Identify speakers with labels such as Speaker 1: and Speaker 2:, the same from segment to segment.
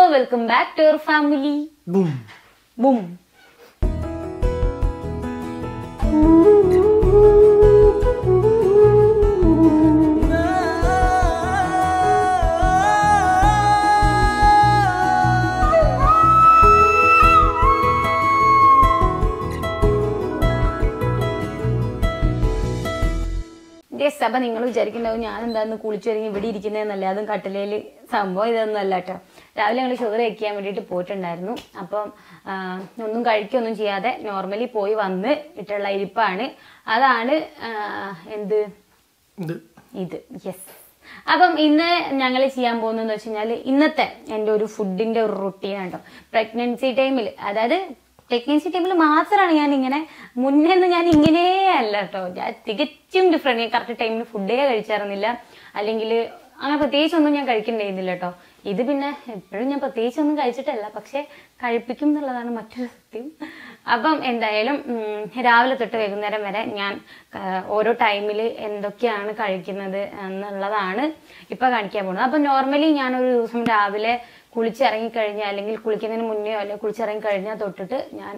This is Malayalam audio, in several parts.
Speaker 1: Welcome back to your family
Speaker 2: boom
Speaker 1: boom yes അപ്പൊ നിങ്ങൾ വിചാരിക്കുന്നുണ്ടാവും ഞാൻ എന്താന്ന് കുളിച്ചൊരുങ്ങി ഇവിടെ ഇരിക്കുന്നതെന്നല്ല അതും കട്ടിലയിൽ സംഭവം ഇതൊന്നും അല്ല കേട്ടോ രാവിലെ ഞങ്ങൾ ഷുഗർ വെക്കാൻ വേണ്ടിയിട്ട് പോയിട്ടുണ്ടായിരുന്നു അപ്പം ആ, ഒന്നും കഴിക്കൊന്നും ചെയ്യാതെ നോർമലി പോയി വന്ന് ഇട്ടുള്ള ഇരിപ്പാണ് അതാണ് ആ, എന്ത്
Speaker 2: ഇത്
Speaker 1: ഇത് യെസ് അപ്പം ഇന്ന് ഞങ്ങൾ ചെയ്യാൻ പോകുന്നതെന്ന് വെച്ച് കഴിഞ്ഞാൽ ഇന്നത്തെ എൻ്റെ ഒരു ഫുഡിന്റെ ഒരു റുട്ടീൻ കേട്ടോ പ്രഗ്നൻസി ടൈമിൽ അതായത് പ്രഗ്നൻസി ടൈമിൽ മാത്രമാണ് ഞാൻ ഇങ്ങനെ മുന്നേ ഒന്നും ഞാൻ ഇങ്ങനെ അല്ല കേട്ടോ ഞാൻ തികച്ചും ഡിഫറെന്റ് ഞാൻ കറക്റ്റ് ടൈമിന് ഫുഡേ കഴിച്ചായിരുന്നില്ല അല്ലെങ്കിൽ അങ്ങനെ പ്രത്യേകിച്ചൊന്നും ഞാൻ കഴിക്കണ്ടായിരുന്നില്ല കേട്ടോ ഇത് പിന്നെ എപ്പോഴും ഞാൻ പ്രത്യേകിച്ചൊന്നും കഴിച്ചിട്ടല്ല പക്ഷെ കഴിപ്പിക്കും എന്നുള്ളതാണ് മറ്റൊരു സത്യം അപ്പം എന്തായാലും ഉം, രാവിലെ തൊട്ട് വൈകുന്നേരം വരെ ഞാൻ ആ, ഓരോ ടൈമിൽ എന്തൊക്കെയാണ് കഴിക്കുന്നത് എന്നുള്ളതാണ് ഇപ്പൊ കാണിക്കാൻ പോകുന്നത് അപ്പൊ നോർമലി ഞാൻ ഒരു ദിവസം രാവിലെ കുളിച്ചിറങ്ങി കഴിഞ്ഞാൽ അല്ലെങ്കിൽ കുളിക്കുന്നതിന് മുന്നേ അല്ലെങ്കിൽ കുളിച്ചിറങ്ങി കഴിഞ്ഞാൽ തൊട്ടിട്ട് ഞാൻ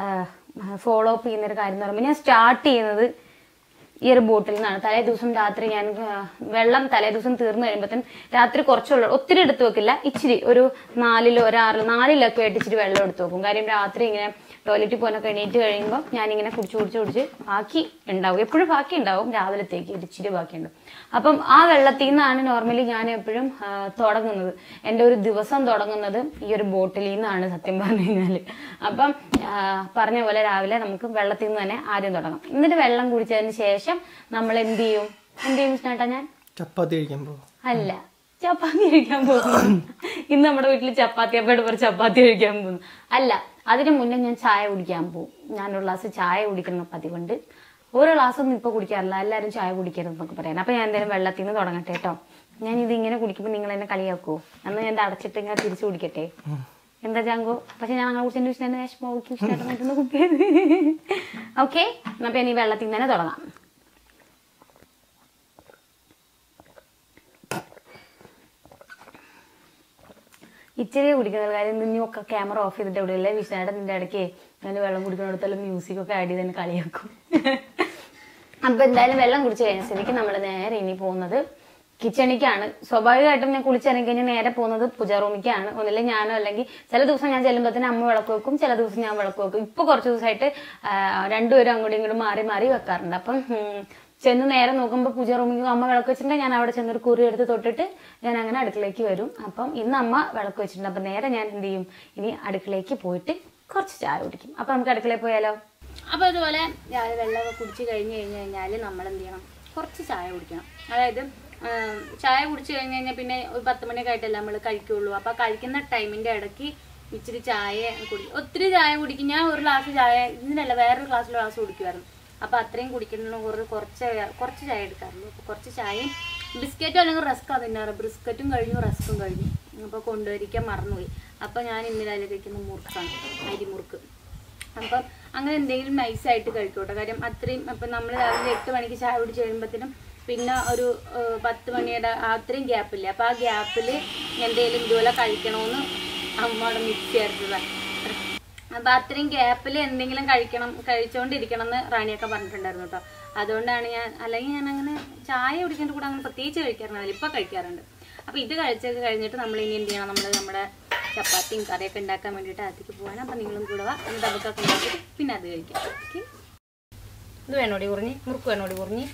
Speaker 1: ഫോളോ അപ്പ് ചെയ്യുന്ന ഒരു കാര്യം എന്ന് പറയുമ്പോൾ ഞാൻ സ്റ്റാർട്ട് ചെയ്യുന്നത് ഈ ഒരു ബോട്ടിൽ നിന്നാണ് തലേ ദിവസം രാത്രി ഞാൻ ആ, വെള്ളം തലേ ദിവസം തീർന്നു കഴിയുമ്പോഴത്തേനും രാത്രി കുറച്ചുള്ള ഒത്തിരി എടുത്തു വെക്കില്ല ഇച്ചിരി ഒരു നാലിലോ ഒരു ആറിലോ നാലിലൊക്കെ ആയിട്ട് ഇച്ചിരി വെള്ളം എടുത്തു വെക്കും കാര്യം രാത്രി ഇങ്ങനെ ടോയ്ലറ്റിൽ പോകാനൊക്കെ എണീറ്റ് കഴിയുമ്പോൾ ഞാനിങ്ങനെ കുടിച്ച് കുടിച്ച് കുടിച്ച് ബാക്കി ഉണ്ടാവും എപ്പോഴും ബാക്കി ഉണ്ടാവും രാവിലത്തേക്ക് ഒരു ഇച്ചിരി ബാക്കി ഉണ്ടാവും അപ്പം ആ വെള്ളത്തിൽ നിന്നാണ് നോർമലി ഞാൻ എപ്പോഴും ആ, തുടങ്ങുന്നത് എൻ്റെ ഒരു ദിവസം തുടങ്ങുന്നത് ഈ ഒരു ബോട്ടിലിൽ നിന്നാണ് സത്യം പറഞ്ഞു കഴിഞ്ഞാൽ അപ്പം ആ, പറഞ്ഞ പോലെ രാവിലെ നമുക്ക് വെള്ളത്തിൽ നിന്ന് തന്നെ ആദ്യം തുടങ്ങാം എന്നിട്ട് വെള്ളം കുടിച്ചതിന് ശേഷം നമ്മൾ എന്ത് ചെയ്യും എന്ത് ചെയ്യും ചേട്ടാ ഞാൻ
Speaker 2: ചപ്പാത്തി കഴിക്കാൻ പോകും
Speaker 1: അല്ല ചപ്പാത്തി കഴിക്കാൻ പോകുന്നു ഇന്ന് നമ്മുടെ വീട്ടിൽ ചപ്പാത്തി അപ്പയുടെ പേര് ചപ്പാത്തി കഴിക്കാൻ പോകുന്നു അല്ല അതിന് മുന്നേ ഞാൻ ചായ കുടിക്കാൻ പോകും ഞാനൊരു ഗ്ലാസ് ചായ കുടിക്കുന്ന പതിവുണ്ട് ഓരോ ഗ്ലാസ് ഒന്നും ഇപ്പൊ കുടിക്കാറില്ല എല്ലാവരും ചായ കുടിക്കരുത് എന്നൊക്കെ പറയാൻ അപ്പൊ ഞാൻ എന്തായാലും വെള്ളത്തിൽ നിന്ന് തുടങ്ങട്ടെ കേട്ടോ ഞാൻ ഇത് ഇങ്ങനെ കുടിക്കുമ്പോൾ നിങ്ങൾ എന്നെ കളിയാക്കുവോ അന്ന് ഞാൻ ഇത് അടച്ചിട്ട് ഇങ്ങനെ തിരിച്ചു കുടിക്കട്ടെ എന്താ ജാങ്കോ പക്ഷെ ഞാൻ അങ്ങനെ കുടിച്ചതിന്റെ വിഷയം വിഷമം ഇഷ്ടമായിട്ട് കുപ്പിയത് ഓക്കെ അപ്പൊ ഞാൻ ഈ വെള്ളത്തിൽ നിന്ന് തന്നെ തുടങ്ങാം ഇച്ചിരി കുടിക്കുന്നത് കാര്യം നിന്നൊക്കെ ക്യാമറ ഓഫ് ചെയ്തിട്ട് ഇവിടെ ഇല്ലേ വിഷ്ണുടെ നിന്റെ ഇടയ്ക്ക് ഞാൻ വെള്ളം കുടിക്കുന്നിടത്തോളം മ്യൂസിക് ഒക്കെ ആഡ് ചെയ്ത് തന്നെ കളിയാക്കും അപ്പൊ എന്തായാലും വെള്ളം കുടിച്ച് കഴിഞ്ഞ സ്ഥിതിക്ക് നമ്മൾ നേരെ ഇനി പോകുന്നത് കിച്ചണിക്കാണ് സ്വാഭാവികമായിട്ടും ഞാൻ കുളിച്ചിറങ്ങി കഴിഞ്ഞാൽ നേരെ പോകുന്നത് പൂജാ റൂമിക്കാണ് ഒന്നില്ലെങ്കിൽ ഞാനോ അല്ലെങ്കിൽ ചില ദിവസം ഞാൻ ചെല്ലുമ്പോഴത്തേന് അമ്മ വിളക്ക് വെക്കും ചില ദിവസം ഞാൻ വിളക്ക് വെക്കും ഇപ്പൊ കുറച്ച് ദിവസമായിട്ട് ആ, രണ്ടുപേരും അങ്ങോട്ടും ഇങ്ങോട്ടും മാറി മാറി വെക്കാറുണ്ട് അപ്പം ഉം, ചെന്ന് നേരെ നോക്കുമ്പോൾ പൂജ റൂമിൽ അമ്മ വിളക്ക് വെച്ചിട്ടുണ്ടെങ്കിൽ ഞാൻ അവിടെ ചെന്നൊരു കുറി എടുത്ത് തൊട്ടിട്ട് ഞാൻ അങ്ങനെ അടുക്കളയ്ക്ക് വരും അപ്പം ഇന്ന് അമ്മ വിളക്ക് വെച്ചിട്ടുണ്ട് അപ്പം നേരെ ഞാൻ എന്ത് ചെയ്യും ഇനി അടുക്കളയ്ക്ക് പോയിട്ട് കുറച്ച് ചായ കുടിക്കും അപ്പം നമുക്ക് അടുക്കളയിൽ പോയാലോ അപ്പോൾ അതുപോലെ രാവിലെ വെള്ളമൊക്കെ കുടിച്ച് കഴിഞ്ഞ് കഴിഞ്ഞ് കഴിഞ്ഞാൽ നമ്മൾ എന്ത് ചെയ്യണം കുറച്ച് ചായ കുടിക്കണം അതായത് ആം, ചായ കുടിച്ച് കഴിഞ്ഞ് കഴിഞ്ഞാൽ പിന്നെ ഒരു പത്ത് മണിയൊക്കെ ആയിട്ടല്ലേ നമ്മൾ കഴിക്കുള്ളൂ അപ്പോൾ കഴിക്കുന്ന ടൈമിൻ്റെ ഇടയ്ക്ക് ഇച്ചിരി ചായ കുടി ഒത്തിരി ചായ കുടിക്കും ഞാൻ ഒരു ഗ്ലാസ് ചായ ഇതിനല്ല വേറൊരു ഗ്ലാസ്സിൽ ഗ്ലാസ് കുടിക്കുമായിരുന്നു അപ്പോൾ അത്രയും കുടിക്കുന്ന ഒരു കുറച്ച് കുറച്ച് ചായ എടുക്കാറുള്ളൂ അപ്പോൾ കുറച്ച് ചായയും ബിസ്ക്കറ്റും അല്ലെങ്കിൽ റസ്ക്കാ തിന്നാറ് ബിസ്ക്കറ്റും കഴിഞ്ഞു റസ്ക്കും കഴിഞ്ഞു അപ്പോൾ കൊണ്ടുവരിക്കാൻ മറന്നുപോയി അപ്പോൾ ഞാൻ ഇന്നലെ അതിൽ കഴിക്കുന്ന മുറുക്കാണ് അരിമുറുക്ക് അപ്പം അങ്ങനെ എന്തെങ്കിലും നൈസായിട്ട് കഴിക്കോട്ടെ കാര്യം അത്രയും അപ്പം നമ്മൾ രാവിലെ എട്ട് മണിക്ക് ചായ കുടിച്ച് കഴിയുമ്പോഴത്തേനും പിന്നെ ഒരു ഏഹ്, പത്ത് മണിയുടെ ആ അത്രയും ഗ്യാപ്പില്ലേ അപ്പം ആ ഗ്യാപ്പിൽ എന്തെങ്കിലും ഇതുപോലെ കഴിക്കണമെന്ന് അമ്മയുടെ മിക്സ് ചേർത്തതാണ് അപ്പം അത്രയും ഗ്യാപ്പിൽ എന്തെങ്കിലും കഴിക്കണം കഴിച്ചുകൊണ്ടിരിക്കണം എന്ന് റാണിയൊക്കെ പറഞ്ഞിട്ടുണ്ടായിരുന്നു കേട്ടോ അതുകൊണ്ടാണ് ഞാൻ അല്ലെങ്കിൽ ഞാൻ അങ്ങനെ ചായ കുടിക്കേണ്ട കൂടെ അങ്ങനെ പ്രത്യേകിച്ച് കഴിക്കാറുണ്ടാവില്ല ഇപ്പം കഴിക്കാറുണ്ട് അപ്പം ഇത് കഴിച്ചൊക്കെ കഴിഞ്ഞിട്ട് നമ്മൾ ഇനി എന്ത് ചെയ്യണം നമ്മൾ നമ്മുടെ ചപ്പാത്തിയും കറിയൊക്കെ ഉണ്ടാക്കാൻ വേണ്ടിയിട്ട് അതിലേക്ക് പോകാൻ അപ്പം നിങ്ങളും കൂടെ വാ എന്നിട്ട് അതൊക്കെ ഉണ്ടാക്കിയിട്ട് പിന്നെ അത് കഴിക്കാം ഓക്കെ ഇത് വേണോടി കുറഞ്ഞ് മുറുക്ക് വേണോടി കുറഞ്ഞ്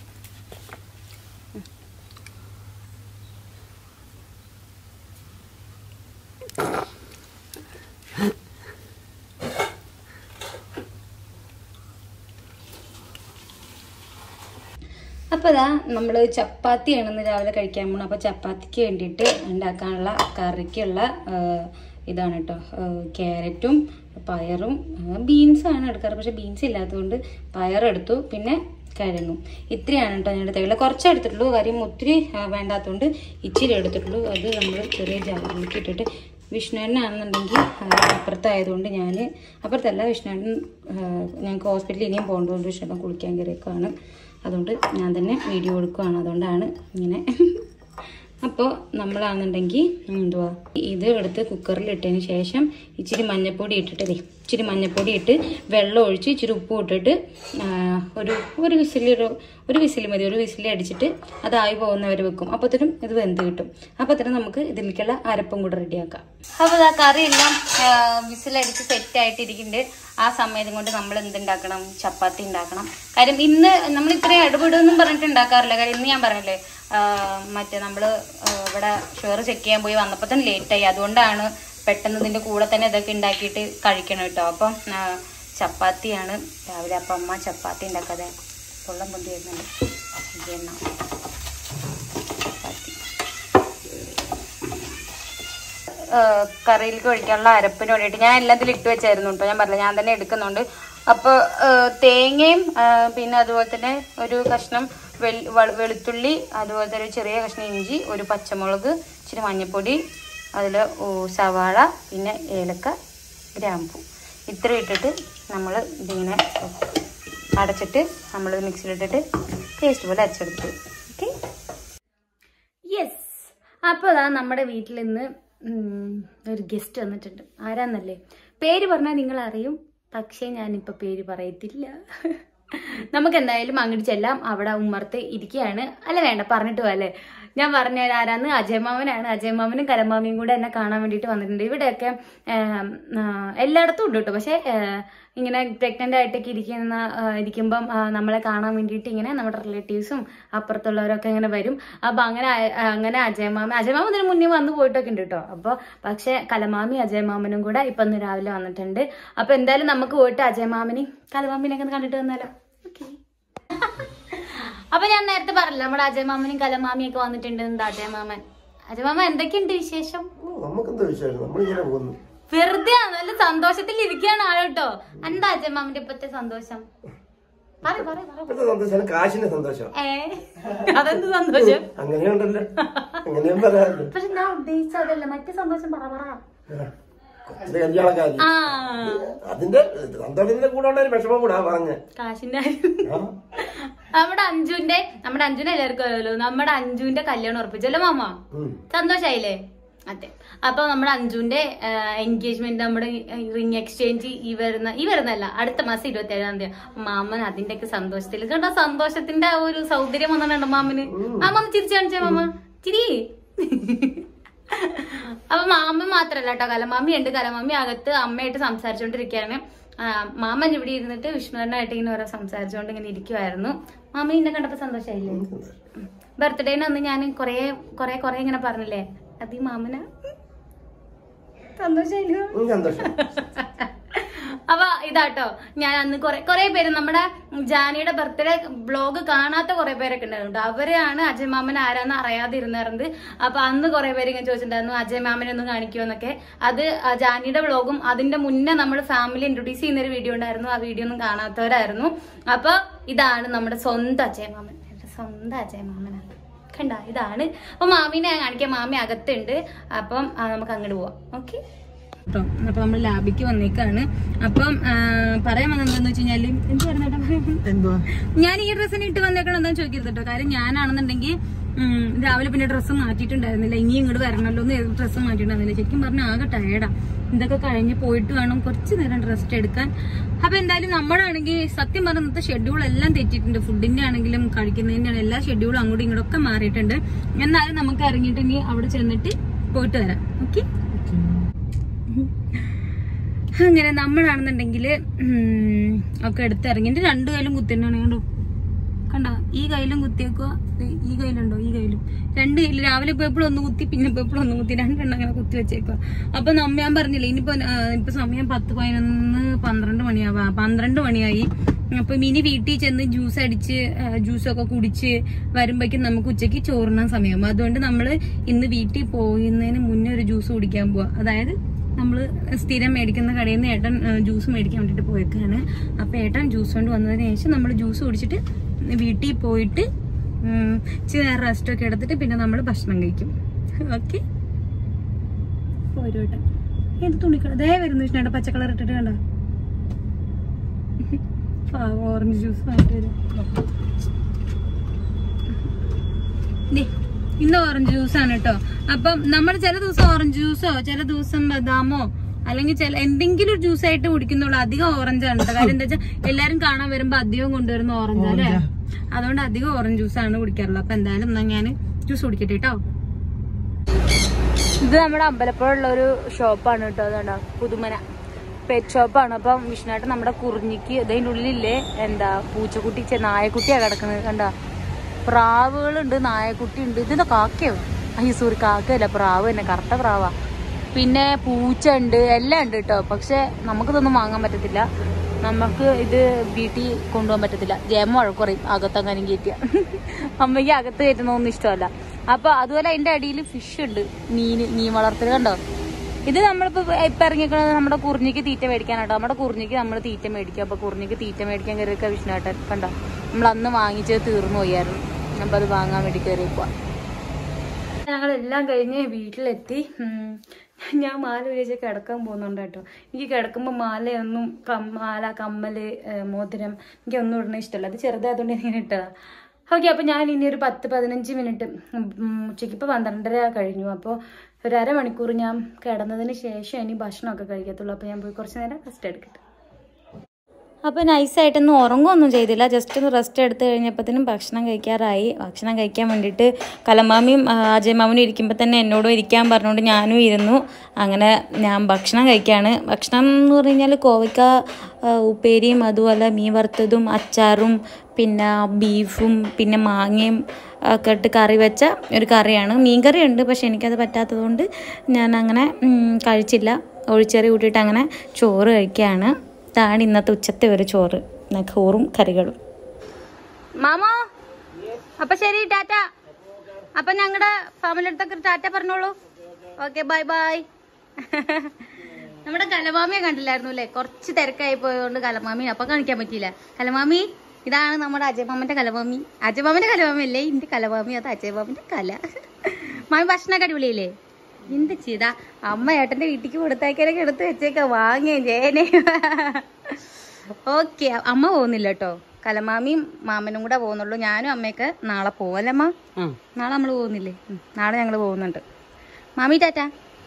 Speaker 1: അപ്പോൾ ഇതാ നമ്മൾ ചപ്പാത്തിയാണ് ഇന്ന് രാവിലെ കഴിക്കാൻ പോകുന്നത് അപ്പോൾ ചപ്പാത്തിക്ക് വേണ്ടിയിട്ട് ഉണ്ടാക്കാനുള്ള കറിക്കുള്ള ആ, ഇതാണ് കേട്ടോ ക്യാരറ്റും പയറും ബീൻസാണ് എടുക്കാറ് പക്ഷേ ബീൻസ് ഇല്ലാത്തതുകൊണ്ട് പയറെടുത്തു പിന്നെ കിഴങ്ങും ഇത്രയാണ് കേട്ടോ ഞാൻ എടുത്തുള്ളത് കുറച്ച് എടുത്തിട്ടുള്ളൂ കാര്യം ഒത്തിരി ആ, വേണ്ടാത്തതുകൊണ്ട് ഇച്ചിരി എടുത്തിട്ടുള്ളൂ അത് നമ്മൾ ചെറിയ ജാറിലേക്ക് ഇട്ടിട്ട് വിഷ്ണുവിനാണെന്നുണ്ടെങ്കിൽ അപ്പുറത്തായതുകൊണ്ട് ഞാൻ അപ്പുറത്തല്ല വിഷ്ണുവിൻ ഞങ്ങൾക്ക് ഹോസ്പിറ്റലിൽ ഇനിയും പോകേണ്ടതുകൊണ്ട് വിഷ്ണുവിൻ കുളിക്കാൻ കയറിയേക്കാണ് അതുകൊണ്ട് ഞാൻ തന്നെ വീഡിയോ എടുക്കുകയാണ് അതുകൊണ്ടാണ് ഇങ്ങനെ അപ്പോൾ നമ്മളാണെന്നുണ്ടെങ്കിൽ എന്തുവാ ഇത് എടുത്ത് കുക്കറിൽ ഇട്ടതിന് ശേഷം ഇച്ചിരി മഞ്ഞപ്പൊടി ഇട്ടിട്ട് ദേ ഇച്ചിരി മഞ്ഞപ്പൊടി ഇട്ട് വെള്ളം ഒഴിച്ച് ഇച്ചിരി ഉപ്പ് ഇട്ടിട്ട് ആ, ഒരു ഒരു വിസിൽ ഒരു ഒരു വിസിൽ മതി ഒരു വിസിൽ അടിച്ചിട്ട് അതായി പോകുന്നവരെ വെക്കും അപ്പത്തേനും ഇത് വെന്ത് കിട്ടും അപ്പത്തേനും നമുക്ക് ഇതിലേക്കുള്ള അരപ്പും കൂടെ റെഡിയാക്കാം അപ്പോൾ ആ കറിയെല്ലാം വിസിലടിച്ച് സെറ്റ് ആയിട്ടിരിക്കുന്നുണ്ട് ആ സമയത്തും കൊണ്ട് നമ്മൾ എന്തുണ്ടാക്കണം ചപ്പാത്തി ഉണ്ടാക്കണം കാര്യം ഇന്ന് നമ്മൾ ഇത്രയും ഇടപെടുമെന്നും പറഞ്ഞിട്ട് ഉണ്ടാക്കാറില്ല കാര്യം ഇന്ന് ഞാൻ പറഞ്ഞില്ലേ ആ, മറ്റേ നമ്മൾ ഇവിടെ ഷുഗർ ചെക്ക് ചെയ്യാൻ പോയി വന്നപ്പോൾ തന്നെ ലേറ്റായി അതുകൊണ്ടാണ് പെട്ടെന്ന് ഇതിൻ്റെ കൂടെ തന്നെ ഇതൊക്കെ ഉണ്ടാക്കിയിട്ട് കഴിക്കണം കേട്ടോ അപ്പം ആ, ചപ്പാത്തിയാണ് രാവിലെ അപ്പം അമ്മ ചപ്പാത്തി ഉണ്ടാക്കാതെ പൊള്ളം പൊന്തി വരുന്നുണ്ട് ഇത് എണ്ണ. ചപ്പാത്തി ഏഹ് കറിയിലേക്ക് ഒഴിക്കാനുള്ള അരപ്പിന് വേണ്ടിയിട്ട് ഞാൻ എല്ലാത്തിലും ഇട്ട് വെച്ചായിരുന്നു കേട്ടോ ഞാൻ പറഞ്ഞില്ല ഞാൻ തന്നെ എടുക്കുന്നുണ്ട് അപ്പോൾ തേങ്ങയും ഏഹ് പിന്നെ അതുപോലെ തന്നെ ഒരു കഷ്ണം വെൾ- വ- വെളുത്തുള്ളി അതുപോലെ തന്നെ ഒരു ചെറിയ കഷ്ണം ഇഞ്ചി ഒരു പച്ചമുളക് ഇച്ചിരി മഞ്ഞൾപ്പൊടി അതിൽ സവാള പിന്നെ ഏലക്ക ഗ്രാമ്പു ഇത്ര ഇട്ടിട്ട് നമ്മൾ ഇതിങ്ങനെ അടച്ചിട്ട് നമ്മൾ മിക്സിയിലിട്ടിട്ട് പേസ്റ്റ് പോലെ അരച്ചെടുത്തു ഓക്കെ യെസ് അപ്പോൾ അതാ നമ്മുടെ വീട്ടിൽ ഇന്ന് ഉം, ഒരു ഗസ്റ്റ് വന്നിട്ടുണ്ട് ആരാന്നല്ലേ പേര് പറഞ്ഞാൽ നിങ്ങൾ അറിയും പക്ഷേ ഞാനിപ്പോൾ പേര് പറയത്തില്ല നമുക്ക് എന്തായാലും അങ്ങോട്ട് ചെല്ലാം അവിടെ ഉമ്മർത്ത് ഇരിക്കുകയാണ് അല്ല വേണ്ട പറഞ്ഞിട്ട് പോവാ അല്ലേ ഞാൻ പറഞ്ഞ ആരാന്ന് അജയമാമനാണ് അജയമാമനും കലമാമിയും കൂടെ എന്നെ കാണാൻ വേണ്ടിയിട്ട് വന്നിട്ടുണ്ട് ഇവിടെയൊക്കെ ഏം, ആ, എല്ലായിടത്തും ഉണ്ട് കേട്ടോ പക്ഷേ ഏ, ഇങ്ങനെ പ്രഗ്നന്റ് ആയിട്ടൊക്കെ ഇരിക്കുന്ന ആ, ഇരിക്കുമ്പം ആ, നമ്മളെ കാണാൻ വേണ്ടിയിട്ട് ഇങ്ങനെ നമ്മുടെ റിലേറ്റീവ്സും അപ്പുറത്തുള്ളവരൊക്കെ ഇങ്ങനെ വരും അപ്പൊ അങ്ങനെ അ- അങ്ങനെ അജയമാമ അജയമാമ ഇതിന് മുന്നേ വന്ന് പോയിട്ടൊക്കെ ഉണ്ട് കേട്ടോ അപ്പൊ പക്ഷെ കലമാമി അജയമാമനും കൂടെ ഇപ്പൊ ഇന്ന് രാവിലെ വന്നിട്ടുണ്ട് അപ്പൊ എന്തായാലും നമുക്ക് പോയിട്ട് അജയമാമനെയും കലമാമിനെയൊക്കെ ഒന്ന് കണ്ടിട്ട് വന്നാലോ ഓക്കെ അപ്പൊ ഞാൻ നേരത്തെ പറഞ്ഞില്ല നമ്മുടെ അജയമാമനും കലമാമിയും ഒക്കെ വന്നിട്ടുണ്ട് എന്താ അജയമാമൻ അജയമാമ എന്തൊക്കെയുണ്ട് വിശേഷം
Speaker 2: നമുക്കെന്താ വിശേഷം നമ്മളിങ്ങനെ പോകുന്നു
Speaker 1: വെറുതെ നല്ല സന്തോഷത്തിൽ ഇരിക്കുകയാണ് ആള് കേട്ടോ എന്താ അജയമാമന്റെ ഇപ്പത്തെ സന്തോഷം പറ പറ പറ
Speaker 2: ഇപ്പോഴത്തെ സന്തോഷം കാശിന്റെ സന്തോഷം
Speaker 1: ഏ അതെന്ത് സന്തോഷം
Speaker 2: അങ്ങനെയുണ്ടല്ലോ അങ്ങനെയും പറയാമല്ലോ
Speaker 1: പക്ഷെ ഞാൻ ഉദ്ദേശിച്ചതല്ല മറ്റേ സന്തോഷം പറ പറ
Speaker 2: കൊച്ചിന്റെ കല്യാണക്കാരി
Speaker 1: ആ
Speaker 2: അതിന്റെ സന്തോഷത്തിന്റെ കൂടെ ഉള്ള ഒരു വിഷമം കൂടാ പറഞ്ഞ
Speaker 1: കാശിന്റെ കാര്യം. നമ്മുടെ അഞ്ജുന്റെ നമ്മുടെ അഞ്ജുനെ എല്ലാവർക്കും അറിയാലോ നമ്മുടെ അഞ്ജുവിന്റെ കല്യാണം ഉറപ്പിച്ചല്ലോ മാമ സന്തോഷായില്ലേ അതെ അപ്പൊ നമ്മുടെ അഞ്ജുന്റെ എൻഗേജ്മെന്റ് നമ്മുടെ റിംഗ് എക്സ്ചേഞ്ച് ഈ വരുന്ന ഈ വരുന്നല്ല അടുത്ത മാസം ഇരുപത്തി ഏഴാം തീയതി മാമൻ അതിന്റെ ഒക്കെ സന്തോഷത്തിൽ കണ്ട സന്തോഷത്തിന്റെ ആ ഒരു സൗന്ദര്യം വന്നിട്ടുണ്ട് മാമന് മാമ ഒന്ന് ചിരിച്ചു കാണിച്ചേ മാമ ചിരി അപ്പൊ മാമൻ മാത്രല്ല കേട്ടോ കലമാമി ഉണ്ട് കലമാമി അകത്ത് അമ്മയായിട്ട് സംസാരിച്ചുകൊണ്ടിരിക്കുകയാണ് ആ, മാമൻ ഇവിടെ ഇരുന്നിട്ട് വിഷ്ണുവരനായിട്ട് ഇങ്ങനെ ഓരോ സംസാരിച്ചുകൊണ്ട് ഇങ്ങനെ ഇരിക്കുവായിരുന്നു മാമ എന്നെ കണ്ടപ്പോ സന്തോഷമായില്ലേ ബർത്ത്ഡേന് അന്ന് ഞാൻ കൊറേ കൊറേ കൊറേ ഇങ്ങനെ പറഞ്ഞില്ലേ അത് ഈ മാമന സന്തോഷായില്ലോ
Speaker 2: സന്തോഷം
Speaker 1: അപ്പൊ ഇതാട്ടോ ഞാൻ അന്ന് കൊറേ കൊറേ പേര് നമ്മുടെ ജാനിയുടെ ബർത്ത്ഡേ ബ്ലോഗ് കാണാത്ത കുറെ പേരൊക്കെ ഉണ്ടായിരുന്നു അവരെയാണ് അജയ് മാമൻ ആരാന്ന് അറിയാതെ ഇരുന്നിരുന്നത് അപ്പൊ അന്ന് കുറെ പേര് ഇങ്ങനെ ചോദിച്ചിട്ടുണ്ടായിരുന്നു അജയ് മാമനെ ഒന്ന് കാണിക്കുമെന്നൊക്കെ അത് ആ ജാനിയുടെ ബ്ലോഗും അതിന്റെ മുന്നേ നമ്മൾ ഫാമിലി ഇൻട്രൊഡ്യൂസ് ചെയ്യുന്ന ഒരു വീഡിയോ ഉണ്ടായിരുന്നു ആ വീഡിയോ ഒന്നും കാണാത്തവരായിരുന്നു അപ്പൊ ഇതാണ് നമ്മുടെ സ്വന്തം അജയ് മാമൻ എന്റെ സ്വന്തം അജയ് മാമനാണ് കണ്ട ഇതാണ് അപ്പൊ മാമിനെ ഞാൻ കാണിക്കാം മാമി അകത്തുണ്ട് അപ്പം ആ, നമുക്ക് അങ്ങോട്ട് പോവാം ഓക്കെ കേട്ടോ അപ്പൊ നമ്മൾ ലാബിക്ക് വന്നേക്കാണ് അപ്പം ആ, പറയാൻ വന്നത് എന്താന്ന് വെച്ച് കഴിഞ്ഞാല് എന്ത് പറയുന്നേട്ടാ
Speaker 2: എന്തുവാ
Speaker 1: ഞാൻ ഈ ഡ്രസ്സിന് ഇട്ട് വന്നേക്കണം എന്താന്ന് ചോദിക്കരുത് കേട്ടോ കാര്യം ഞാനാണെന്നുണ്ടെങ്കിൽ ഉം, രാവിലെ പിന്നെ ഡ്രസ്സ് മാറ്റിയിട്ടുണ്ടായിരുന്നില്ല ഇനി ഇങ്ങോട്ട് വരണല്ലോ എന്ന് ഡ്രസ്സ് മാറ്റിയിട്ടുണ്ടായിരുന്നില്ല ശരിക്കും പറഞ്ഞാൽ ആകെ ടയർഡാ ഇതൊക്കെ കഴിഞ്ഞ് പോയിട്ട് വേണം കുറച്ച് നേരം റെസ്റ്റ് എടുക്കാൻ അപ്പൊ എന്തായാലും നമ്മളാണെങ്കിൽ സത്യം പറഞ്ഞ ഇന്നത്തെ ഷെഡ്യൂൾ എല്ലാം തെറ്റിയിട്ടുണ്ട് ഫുഡിന്റെ ആണെങ്കിലും കഴിക്കുന്നതിന്റെ ആണെങ്കിലും എല്ലാ ഷെഡ്യൂളും അങ്ങോട്ടും ഇങ്ങോട്ടും ഒക്കെ മാറിയിട്ടുണ്ട് എന്നാലും നമുക്ക് ഇറങ്ങിയിട്ട് ഇനി അവിടെ ചെന്നിട്ട് പോയിട്ട് വരാം ഓക്കെ അങ്ങനെ നമ്മളാണെന്നുണ്ടെങ്കിൽ ഒക്കെ എടുത്തിറങ്ങിയിട്ട് രണ്ട് കയ്യിലും കുത്തിണ്ടാണ് കണ്ടോ കണ്ട ഈ കയ്യിലും കുത്തിയേക്കോ ഈ കയ്യിലുണ്ടോ ഈ കയ്യിലും രണ്ട് കയ്യിൽ രാവിലെ പോയപ്പോഴും ഒന്ന് കുത്തി പിന്നെ പോയപ്പോഴും ഒന്ന് കുത്തി രണ്ടെണ്ണം അങ്ങനെ കുത്തി വെച്ചേക്കോ അപ്പൊ നമ്മ ഞാൻ പറഞ്ഞില്ലേ ഇനിയിപ്പോ ആ, ഇപ്പൊ സമയം പത്ത് പതിനൊന്ന് പന്ത്രണ്ട് മണിയാവാ പന്ത്രണ്ട് മണിയായി അപ്പൊ ഇനി വീട്ടിൽ ചെന്ന് ജ്യൂസ് അടിച്ച് ആ, ജ്യൂസൊക്കെ കുടിച്ച് വരുമ്പോഴേക്കും നമുക്ക് ഉച്ചയ്ക്ക് ചോറിനാൻ സമയം അതുകൊണ്ട് നമ്മള് ഇന്ന് വീട്ടിൽ പോകുന്നതിന് മുന്നേ ഒരു ജ്യൂസ് കുടിക്കാൻ പോവാ അതായത് നമ്മള് സ്ഥിരം മേടിക്കുന്ന കടയിൽ നിന്ന് ഏട്ടൻ ആ, ജ്യൂസ് മേടിക്കാൻ വേണ്ടിട്ട് പോയേക്കാണ് അപ്പൊ ഏട്ടൻ ജ്യൂസ് കൊണ്ട് വന്നതിന് ശേഷം നമ്മൾ ജ്യൂസ് കുടിച്ചിട്ട് വീട്ടിൽ പോയിട്ട് ഉം, ഇച്ചിരി നേരം റെസ്റ്റ് ഒക്കെ എടുത്തിട്ട് പിന്നെ നമ്മൾ ഭക്ഷണം കഴിക്കും ഓക്കെ ഒരു വട്ടം എന്ത് തുണിക്കള ദേ വരുന്നു വിഷ്ണുടെ പച്ച കളർ ഇട്ടിട്ട് കണ്ട ഓറഞ്ച് ജ്യൂസ് വാങ്ങിട്ട് വരും ദേ, ഇന്ന് ഓറഞ്ച് ജ്യൂസ് ആണ് കേട്ടോ അപ്പം നമ്മൾ ചില ദിവസം ഓറഞ്ച് ജ്യൂസോ ചില ദിവസം ബദാമോ അല്ലെങ്കിൽ ചില എന്തെങ്കിലും ഒരു ജ്യൂസ് ആയിട്ട് കുടിക്കുന്നുള്ളൂ അധികം ഓറഞ്ച് ആണ് കേട്ടോ കാര്യം എന്താ വെച്ചാൽ എല്ലാരും കാണാൻ വരുമ്പോ അധികം കൊണ്ടുവരുന്ന ഓറഞ്ച് അല്ലേ അതുകൊണ്ട് അധികം ഓറഞ്ച് ജ്യൂസ് ആണ് കുടിക്കാറുള്ളത് അപ്പൊ എന്തായാലും എന്നാ ഞാൻ ജ്യൂസ് കുടിക്കട്ടെ കേട്ടോ ഇത് നമ്മുടെ അമ്പലപ്പുഴയുള്ള ഒരു ഷോപ്പാണ് കേട്ടോ അതുകൊണ്ടോ പുതുമന പെറ്റ് ഷോപ്പാണ് അപ്പം വിഷ്ണുവായിട്ട് നമ്മുടെ കുറിഞ്ഞിക്ക് ഇതിൻ്റെ ഉള്ളിലില്ലേ എന്താ പൂച്ചക്കുട്ടി ചെ- നായക്കുട്ടിയാ കിടക്കുന്നത് കണ്ടോ പ്രാവുകളുണ്ട് നായക്കുട്ടി ഉണ്ട് ഇതെന്താ കാക്കയോ അയ്യോ സോറി കാക്കയല്ല പ്രാവ് തന്നെ കറുത്ത പ്രാവാ പിന്നെ പൂച്ച ഉണ്ട് എല്ലാം ഉണ്ട് കേട്ടോ പക്ഷെ നമുക്കിതൊന്നും വാങ്ങാൻ പറ്റത്തില്ല നമുക്ക് ഇത് വീട്ടിൽ കൊണ്ടുപോകാൻ പറ്റത്തില്ല ജയമ വഴക്ക് പറയും അകത്തങ്ങാനും കയറ്റിയ അമ്മയ്ക്ക് അകത്ത് കയറ്റുന്നതൊന്നും ഇഷ്ടമല്ല അപ്പൊ അതുപോലെ അതിന്റെ അടിയിൽ ഫിഷ് ഉണ്ട് മീൻ മീൻ വളർത്തൽ കണ്ടോ ഇത് നമ്മളിപ്പോ ഇപ്പൊ ഇറങ്ങിക്കുന്നത് നമ്മുടെ കുറിഞ്ഞിക്ക് തീറ്റ മേടിക്കാനാട്ടോ നമ്മുടെ കുറിഞ്ഞിക്ക് നമ്മൾ തീറ്റ മേടിക്കും അപ്പൊ കുറിഞ്ഞിക്ക് തീറ്റ മേടിക്കാൻ കയറിയൊക്കെ വിഷ്ണുവേട്ടൻ കണ്ടോ നമ്മൾ അന്ന് വാങ്ങിച്ചത് തീർന്നു പോയായിരുന്നു അപ്പൊ അത് വാങ്ങാൻ വേണ്ടി കയറിയപ്പോ ഞങ്ങളെല്ലാം കഴിഞ്ഞ് വീട്ടിലെത്തി ഉം. ഞാൻ മാല വിചാരിച്ച് കിടക്കാൻ പോകുന്നുണ്ട് കേട്ടോ എനിക്ക് കിടക്കുമ്പോൾ മാലയൊന്നും കം- മാല കമ്മല് ഏഹ്, മോതിരം എനിക്ക് ഒന്നും ഇടണ ഇഷ്ടമല്ല അത് ചെറുതായതുകൊണ്ട് ഞാൻ ഇങ്ങനെ ഇട്ടതാ ഓക്കെ അപ്പോൾ ഞാൻ ഇനി ഒരു പത്ത് പതിനഞ്ച് മിനിറ്റ് ഉം, ഉച്ചയ്ക്ക് ഇപ്പോൾ പന്ത്രണ്ടര കഴിഞ്ഞു അപ്പോൾ ഒരു അരമണിക്കൂർ ഞാൻ കിടന്നതിന് ശേഷം ഇനി ഭക്ഷണമൊക്കെ കഴിക്കത്തുള്ളൂ അപ്പോൾ ഞാൻ പോയി കുറച്ച് നേരം റെസ്റ്റ് എടുക്കട്ടെ അപ്പോൾ നൈസായിട്ടൊന്നും ഉറങ്ങുമൊന്നും ചെയ്തില്ല ജസ്റ്റ് ഒന്ന് റെസ്റ്റ് എടുത്ത് കഴിഞ്ഞപ്പോഴത്തേനും ഭക്ഷണം കഴിക്കാറായി ഭക്ഷണം കഴിക്കാൻ വേണ്ടിയിട്ട് കലമാമിയും ആ, അജയ് മാമനും ഇരിക്കുമ്പോൾ തന്നെ എന്നോടും ഇരിക്കാൻ പറഞ്ഞുകൊണ്ട് ഞാനും ഇരുന്നു അങ്ങനെ ഞാൻ ഭക്ഷണം കഴിക്കുകയാണ് ഭക്ഷണം എന്ന് പറഞ്ഞു കഴിഞ്ഞാൽ കോവയ്ക്ക ആ, ഉപ്പേരിയും അതുപോലെ മീൻ വറുത്തതും അച്ചാറും പിന്നെ ബീഫും പിന്നെ മാങ്ങയും ഒക്കെ ഇട്ട് കറി വെച്ച ഒരു കറിയാണ് മീൻ കറി ഉണ്ട് പക്ഷെ എനിക്കത് പറ്റാത്തതുകൊണ്ട് ഞാൻ അങ്ങനെ ഉം, കഴിച്ചില്ല ഒഴിച്ചെറി കൂട്ടിയിട്ട് അങ്ങനെ ചോറ് കഴിക്കുകയാണ് ഇതാണ് ഇന്നത്തെ ഉച്ചത്തെ ഒരു ചോറ് ന- ചോറും കറികളും മാമോ അപ്പൊ ശരി ടാറ്റ അപ്പൊ ഞങ്ങളുടെ ഫാമിലി അടുത്തൊക്കെ ഒരു ടാറ്റ പറഞ്ഞോളൂ ഓക്കെ ബൈ ബൈ നമ്മുടെ കലമാമിയെ കണ്ടില്ലായിരുന്നു അല്ലേ കുറച്ച് തിരക്കായി പോയതുകൊണ്ട് കലമാമി അപ്പൊ കാണിക്കാൻ പറ്റിയില്ല കലമാമി ഇതാണ് നമ്മുടെ അജയമാമന്റെ കലമാമി അജയമാമന്റെ കലമാമി അല്ലേ ഇന്റെ കലമാമി അത് അജയമാമന്റെ കല മാമി ഭക്ഷണമൊക്കെ അടിപൊളിയല്ലേ എന്ത് ചെയ്താ അമ്മ ഏട്ടന്റെ വീട്ടിക്ക് കൊടുത്താക്കിയാലൊക്കെ എടുത്ത് വെച്ചേക്ക വാങ്ങിയേ ജയനെ ഓക്കെ അമ്മ പോകുന്നില്ല കേട്ടോ കലമാമിയും മാമനും കൂടെ പോകുന്നുള്ളൂ ഞാനും അമ്മയൊക്കെ നാളെ പോവല്ലേ അമ്മ നാളെ നമ്മൾ പോകുന്നില്ലേ ഉം, നാളെ ഞങ്ങൾ പോകുന്നുണ്ട് മാമി ടാറ്റ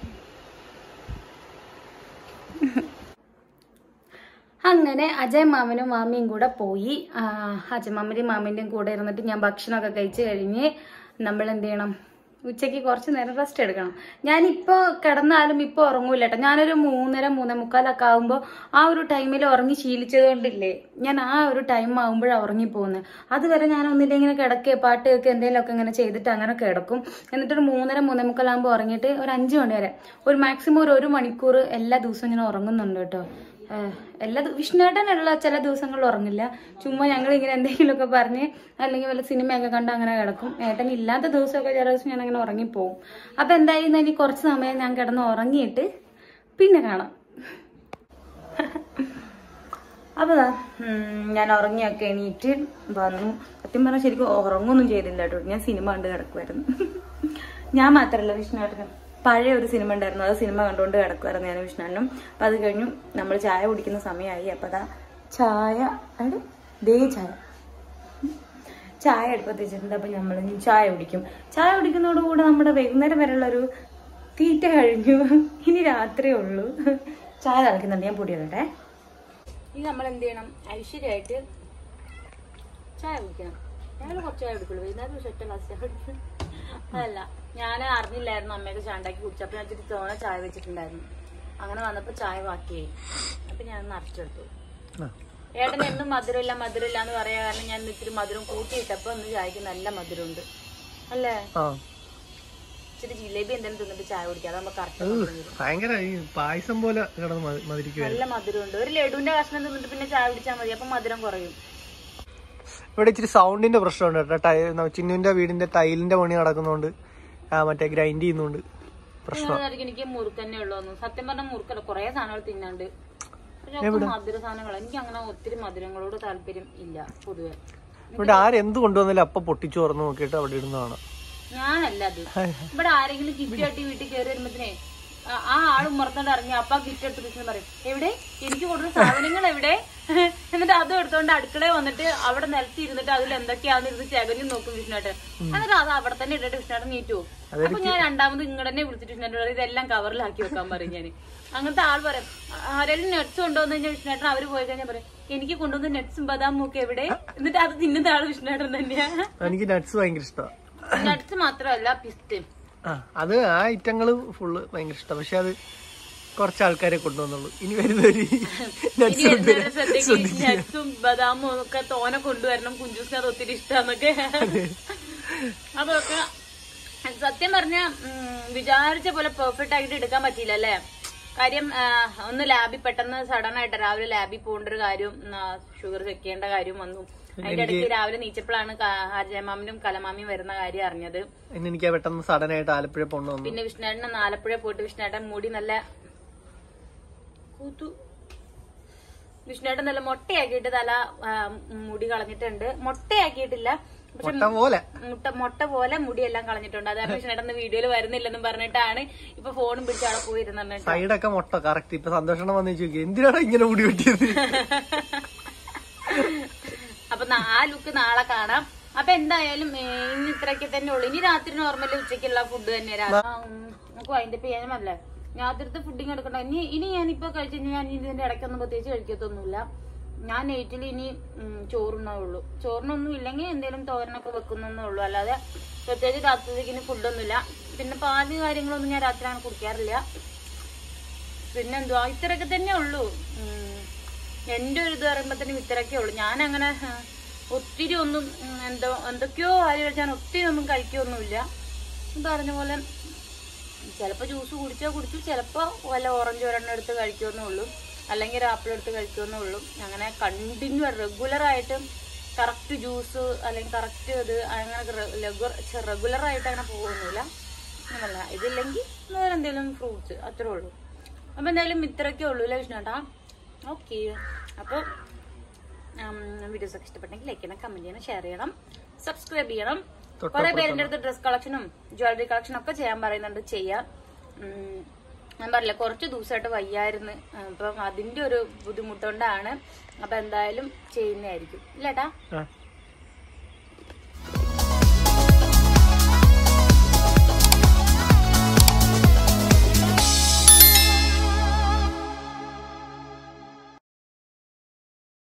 Speaker 1: അങ്ങനെ അജയ് മാമനും മാമിയും കൂടെ പോയി ആ, അജയ് മാമന്റെയും മാമിന്റെയും കൂടെ ഇരുന്നിട്ട് ഞാൻ ഭക്ഷണമൊക്കെ കഴിച്ച് കഴിഞ്ഞ് നമ്മൾ എന്ത് ചെയ്യണം ഉച്ചയ്ക്ക് കുറച്ച് നേരം റെസ്റ്റ് എടുക്കണം ഞാനിപ്പോൾ കിടന്നാലും ഇപ്പോൾ ഉറങ്ങൂല കേട്ടോ ഞാനൊരു മൂന്നര മൂന്നേ മുക്കാലൊക്കെ ആകുമ്പോൾ ആ ഒരു ടൈമിൽ ഉറങ്ങി ശീലിച്ചത് കൊണ്ടില്ലേ ഞാൻ ആ ഒരു ടൈം ആകുമ്പോഴാണ് ഉറങ്ങിപ്പോകുന്നത് അതുവരെ ഞാൻ ഒന്നില്ല ഇങ്ങനെ കിടക്കുക പാട്ട് കേൾക്കുക എന്തെങ്കിലുമൊക്കെ ഇങ്ങനെ ചെയ്തിട്ട് അങ്ങനെ കിടക്കും എന്നിട്ടൊരു മൂന്നര മൂന്നേ മുക്കാലാകുമ്പോൾ ഉറങ്ങിയിട്ട് ഒരു അഞ്ച് മണി വരെ ഒരു മാക്സിമം ഒരു ഒരു മണിക്കൂർ എല്ലാ ദിവസവും ഞാൻ ഉറങ്ങുന്നുണ്ട് കേട്ടോ ഏഹ് എല്ലാ ദി- വിഷ്ണുവേട്ടനുള്ള ചില ദിവസങ്ങളിൽ ഉറങ്ങില്ല ചുമ്മാ ഞങ്ങൾ ഇങ്ങനെ എന്തെങ്കിലുമൊക്കെ പറഞ്ഞ് അല്ലെങ്കിൽ വല്ല സിനിമയൊക്കെ കണ്ട് അങ്ങനെ കിടക്കും ഏട്ടൻ ഇല്ലാത്ത ദിവസമൊക്കെ ചില ദിവസം ഞാൻ അങ്ങനെ ഉറങ്ങിപ്പോവും അപ്പൊ എന്തായാലും ഇനി കുറച്ച് സമയം ഞാൻ കിടന്ന് ഉറങ്ങിയിട്ട് പിന്നെ കാണാം അപ്പൊ ദാ, ഉം, ഞാൻ ഉറങ്ങിയൊക്കെ എണീറ്റ് വന്നു സത്യം പറഞ്ഞാൽ ശരിക്കും ഉറങ്ങൊന്നും ചെയ്തില്ല കേട്ടോ ഞാൻ സിനിമ കണ്ട് കിടക്കുമായിരുന്നു ഞാൻ മാത്രമല്ല വിഷ്ണുവേട്ടനും പഴയ ഒരു സിനിമ ഉണ്ടായിരുന്നു അത് സിനിമ കണ്ടുകൊണ്ട് കിടക്കുമായിരുന്നു ഞാൻ വിഷ്ണുവേട്ടനും അപ്പൊ അത് കഴിഞ്ഞു നമ്മൾ ചായ കുടിക്കുന്ന സമയമായി അപ്പൊ അതാ ചായ അവിടെ ദേ ചായ ചായ അടുപ്പത്ത് വെച്ചിട്ടുണ്ട് അപ്പൊ നമ്മൾ ചായ കുടിക്കും ചായ കുടിക്കുന്നതോടുകൂടെ നമ്മുടെ വൈകുന്നേരം വരെയുള്ള ഒരു തീറ്റ കഴിഞ്ഞു ഇനി രാത്രിയേ ഉള്ളൂ ചായ തിളക്കുന്നുണ്ട് ഞാൻ പൊടി ഇടട്ടെ ഇനി നമ്മൾ എന്ത് ചെയ്യണം ഐശ്വര്യമായിട്ട് ചായ കുടിക്കണം ഞങ്ങൾ കുറച്ച് ചായ കുടിക്കുള്ളൂ വൈകുന്നേരം പക്ഷെ ഒറ്റ ഗ്ലാസ് ചായ കുടിക്കും അതല്ല ഞാൻ അറിഞ്ഞില്ലായിരുന്നു അമ്മയൊക്കെ ചാണ്ടാക്കി കുടിച്ചപ്പോൾ ഞാൻ ഇച്ചിരി തോനെ ചായ വെച്ചിട്ടുണ്ടായിരുന്നു അങ്ങനെ വന്നപ്പോൾ ചായ ബാക്കിയായി അപ്പൊ ഞാൻ നിറച്ചെടുത്തു ഏട്ടൻ എന്നും മധുരമില്ല മധുരമില്ല എന്ന് പറയാ കാരണം ഞാൻ ഇത്തിരി മധുരം കൂട്ടിയിട്ടപ്പോ ഒന്ന് ചായക്ക് നല്ല മധുരമുണ്ട് അല്ലേ ഇച്ചിരി ജിലേബി എന്തെങ്കിലും തിന്നിട്ട് ചായ കുടിക്കാം അതാകുമ്പോ കറക്റ്റ്
Speaker 3: ഭയങ്കര ഈ പായസം പോലെ കിടന്ന് മ- മതിരിക്കുവായിരുന്നു
Speaker 1: നല്ല മധുരമുണ്ട് ഒരു ലഡുവിന്റെ കഷ്ണം തിന്നിട്ട് പിന്നെ ചായ കുടിച്ചാൽ മതി അപ്പൊ മധുരം കുറയും
Speaker 3: ഇവിടെ ഇച്ചിരി സൗണ്ടിന്റെ പ്രശ്നമുണ്ട് കേട്ടോ ടൈ ചിന്നുവിന്റെ വീടിന്റെ ടൈലിന്റെ പണി നടക്കുന്നോണ്ട് ആ മറ്റേ ഗ്രൈൻഡ് ചെയ്യുന്നോണ്ട് പ്രശ്നം
Speaker 1: നിങ്ങളായിരിക്കും എനിക്ക് മുറുക്കന്നെ ഉള്ളൂ സത്യം പറഞ്ഞ മുറുക്കല്ല കുറെ സാധനങ്ങൾ തിന്നാണ്ട് പക്ഷെ ഒക്കെ മധുര സാധനങ്ങൾ എനിക്ക് അങ്ങനെ ഒത്തിരി മധുരങ്ങളോട് താല്പര്യം ഇല്ല പൊതുവെ
Speaker 3: ഇവിടെ ആരെന്ത് കൊണ്ടുവന്നാലും അപ്പൊ പൊട്ടിച്ചു തുറന്നു നോക്കിയിട്ട് അവിടെ ഇടുന്നതാണ്
Speaker 1: ഞാനല്ല അത് ഇവിടെ ആരെങ്കിലും ഗിഫ്റ്റ് ആയിട്ട് വീട്ടിൽ കയറി വരുമ്പത്തിനെ ആ ആ ആള് ഉമ്മർത്തോണ്ട് ഇറങ്ങി അപ്പൊ കിറ്റ് എടുത്ത് കൃഷ്ണൻ പറയും എവിടെ എനിക്ക് കൊടുത്ത സാധനങ്ങൾ എവിടെ എന്നിട്ട് അതും എടുത്തോണ്ട് അടുക്കളയിൽ വന്നിട്ട് അവിടെ നിലത്തി ഇരുന്നിട്ട് അതിൽ എന്തൊക്കെയാന്ന് ഇരുന്ന് ചകഞ്ഞു നോക്കും വിഷ്ണുട്ടൻ എന്നിട്ട് അത് അവിടെ തന്നെ ഇട്ടിട്ട് വിഷ്ണുട്ടൻ നീറ്റ് പോകും അപ്പൊ ഞാൻ രണ്ടാമത് ഇങ്ങടെ തന്നെ വിളിച്ചിട്ട് വിഷ്ണുട്ടൻ പറയും ഇതെല്ലാം കവറിലാക്കി വെക്കാൻ പറയും ഞാൻ അങ്ങനത്തെ ആൾ പറയും ആരെങ്കിലും നെറ്റ്സ് കൊണ്ടുവന്നു കഴിഞ്ഞാൽ വിഷ്ണുട്ടൻ അവര് പോയി കഴിഞ്ഞാൽ പറയും എനിക്ക് കൊണ്ടുവന്ന നെറ്റ്സും ബദാമും ഒക്കെ എവിടെ എന്നിട്ട് അത് തിന്നുന്ന ആള് വിഷ്ണുട്ടൻ തന്നെയാ
Speaker 3: എനിക്ക് നട്ട്സ് ഭയങ്കര ഇഷ്ടമാണ്
Speaker 1: നട്സ് മാത്രമല്ല പിസ്തയും
Speaker 3: ആ അത് ആ ഐറ്റങ്ങള് ഫുള്ള് ഭയങ്കര ഇഷ്ടം പക്ഷെ അത് കുറച്ച് ആൾക്കാരെ കൊണ്ടുവന്നുള്ളൂ ഇനി വരുന്നവര്
Speaker 1: ഇനി
Speaker 3: നട്ട്സ്
Speaker 1: വരുന്നവരുടെ ശ്രദ്ധയ്ക്ക് നട്സും ബദാമും ഒക്കെ തോനെ കൊണ്ടുവരണം കുഞ്ചൂസിന് അത് ഒത്തിരി ഇഷ്ടാന്നൊക്കെ അതൊക്കെ സത്യം പറഞ്ഞ വിചാരിച്ച പോലെ പെർഫെക്റ്റ് ആയിട്ട് എടുക്കാൻ പറ്റിയില്ല അല്ലേ കാര്യം ആ, ഒന്ന് ലാബിൽ പെട്ടെന്ന് സഡൻ ആയിട്ട് രാവിലെ ലാബിൽ പോകേണ്ട ഒരു കാര്യം ഷുഗർ ചെക്ക് ചെയ്യേണ്ട കാര്യം വന്നു അതിന്റെ ഇടയ്ക്ക് രാവിലെ നീച്ചപ്പോഴാണ് അജയമാമിനും കലമാമിയും വരുന്ന കാര്യം അറിഞ്ഞത്
Speaker 3: ഇനി എനിക്ക് പെട്ടെന്ന് സഡൻ ആയിട്ട് ആലപ്പുഴ പോകണം വന്നു
Speaker 1: പിന്നെ വിഷ്ണുവേട്ടൻ ആലപ്പുഴ പോയിട്ട് വിഷ്ണുവേട്ടൻ മുടി നല്ല കൂത്തു വിഷ്ണുവേട്ടൻ നല്ല മൊട്ടയാക്കിയിട്ട് തല ആ, മുടി കളഞ്ഞിട്ടുണ്ട് മൊട്ടയാക്കിയിട്ടില്ല പക്ഷെ
Speaker 3: മുട്ട പോലെ
Speaker 1: മുട്ട മുട്ട പോലെ മുടിയെല്ലാം കളഞ്ഞിട്ടുണ്ട് അത് കാരണം വിഷ്ണുവേട്ടൻ വീഡിയോയിൽ വരുന്നില്ലെന്നും പറഞ്ഞിട്ടാണ് ഇപ്പൊ ഫോണും പിടിച്ച് അവിടെ പോയിരുന്നു പറഞ്ഞിട്ട്
Speaker 3: സൈഡൊക്കെ മുട്ട കറക്റ്റ് ഇപ്പൊ സന്തോഷം വന്ന് ചോദിക്കും എന്തിനാണ് ഇങ്ങനെ മുടി വെട്ടിയത്
Speaker 1: അപ്പൊ നാ- ആ ലുക്ക് നാളെ കാണാം അപ്പൊ എന്തായാലും ഏ, ഇന്ന് ഇത്രയൊക്കെ തന്നെ ഉള്ളു ഇനി രാത്രി നോർമലി ഉച്ചയ്ക്കുള്ള ഫുഡ് തന്നെ രാ- ആ, ഉം, നമുക്ക് അതിന്റെ ചെയ്യാനുമല്ലേ രാത്രിത്തെ ഫുഡിങ് എടുക്കണ്ട ഇനി ഇനി ഞാനിപ്പോ കഴിച്ചു കഴിഞ്ഞാൽ ഞാൻ ഇതിന്റെ ഇടയ്ക്കൊന്നും പ്രത്യേകിച്ച് കഴിക്കത്തൊന്നുമില്ല ഞാൻ നൈറ്റിൽ ഇനി ഉം, ചോറുണ്ണേ ഉള്ളൂ ചോറിനൊന്നും ഇല്ലെങ്കിൽ എന്തെങ്കിലും തോരനൊക്കെ വെക്കുന്നേ ഉള്ളൂ അല്ലാതെ പ്രത്യേകിച്ച് രാത്രിയിലേക്ക് ഇനി ഫുഡൊന്നുമില്ല പിന്നെ പാല് കാര്യങ്ങളൊന്നും ഞാൻ രാത്രി അങ്ങനെ കുടിക്കാറില്ല പിന്നെന്തുവാ ഇത്രയൊക്കെ തന്നെ ഉള്ളൂ ഉം. എന്റെ ഒരു ഇത് പറയുമ്പോഴത്തേനും ഇത്രയൊക്കെ ഉള്ളൂ ഞാൻ അങ്ങനെ ആ, ഒത്തിരി ഒന്നും ഉം, എന്തോ എന്തൊക്കെയോ കാര്യം ഞാൻ ഒത്തിരി ഒന്നും കഴിക്കൊന്നുമില്ല ഈ പറഞ്ഞ പോലെ ചിലപ്പോൾ ജ്യൂസ് കുടിച്ചാൽ കുടിച്ചു ചിലപ്പോൾ വല്ല ഓറഞ്ച് ഒരെണ്ണം എടുത്ത് കഴിക്കുമെന്നേ ഉള്ളൂ അല്ലെങ്കിൽ ഒരു ആപ്പിൾ എടുത്ത് കഴിക്കുമെന്നേ ഉള്ളൂ അങ്ങനെ കണ്ടിന്യൂ റെഗുലർ ആയിട്ട് കറക്റ്റ് ജ്യൂസ് അല്ലെങ്കിൽ കറക്റ്റ് ഇത് അങ്ങനെ റെഗുലർ ആയിട്ട് അങ്ങനെ പോകുന്നില്ല അങ്ങനല്ല ഇതില്ലെങ്കിൽ വേറെ എന്തെങ്കിലും ഫ്രൂട്ട്സ് അത്രേ ഉള്ളൂ അപ്പൊ എന്തായാലും ഇത്രയൊക്കെ ഉള്ളൂ അല്ലേ വിഷ്ണുട്ടാ ഓക്കെ അപ്പോൾ വീഡിയോസ് ഒക്കെ ഇഷ്ടപ്പെട്ടെങ്കിൽ ലൈക്ക് ചെയ്യണം കമന്റ് ചെയ്യണം ഷെയർ ചെയ്യണം സബ്സ്ക്രൈബ് ചെയ്യണം കുറെ പേരുടെ അടുത്ത് ഡ്രസ് കളക്ഷനും ജ്വല്ലറി കളക്ഷനും ഒക്കെ ചെയ്യാൻ പറയുന്നുണ്ട് ചെയ്യാം ഉം, ഞാൻ പറഞ്ഞില്ല കുറച്ച് ദിവസമായിട്ട് വയ്യായിരുന്നു അപ്പം അതിന്റെ ഒരു ബുദ്ധിമുട്ടുകൊണ്ടാണ് അപ്പൊ എന്തായാലും ചെയ്യുന്നതായിരിക്കും ഇല്ലേട്ടാ
Speaker 3: ആ